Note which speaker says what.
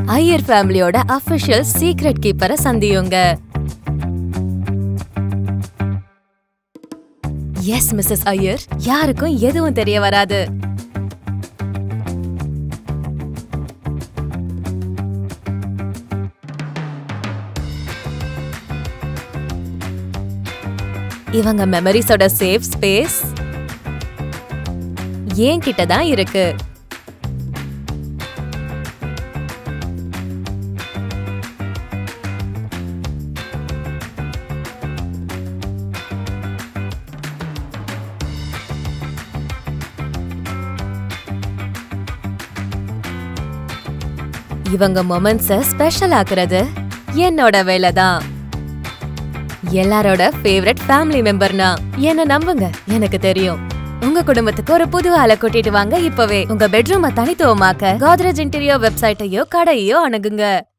Speaker 1: ஐயர் ஃபேமிலியோட official secret கீப்பரை சந்தியுங்க எஸ் மிஸ்ஸஸ் ஐயர் யாருக்கும் எதுவும் தெரிய வராது இவங்க மெமரிஸோட சேஃப் ஸ்பேஸ் ஏன் கிட்ட தான் இருக்கு இவங்க மொமெண்ட்ஸ ஸ்பெஷல் ஆக்குறது என்னோட வேலை தான் எல்லாரோட ஃபேவரட் ஃபேமிலி மெம்பர்னா என்ன நம்புங்க எனக்கு தெரியும் உங்க குடும்பத்துக்கு ஒரு புது ஆளை கூட்டிட்டு வாங்க இப்பவே உங்க பெட்ரூமை தனித்துவமாக்க கோத்ரேஜ் இன்டீரியர் வெப்சைட்டையோ கடையோ அணுகுங்க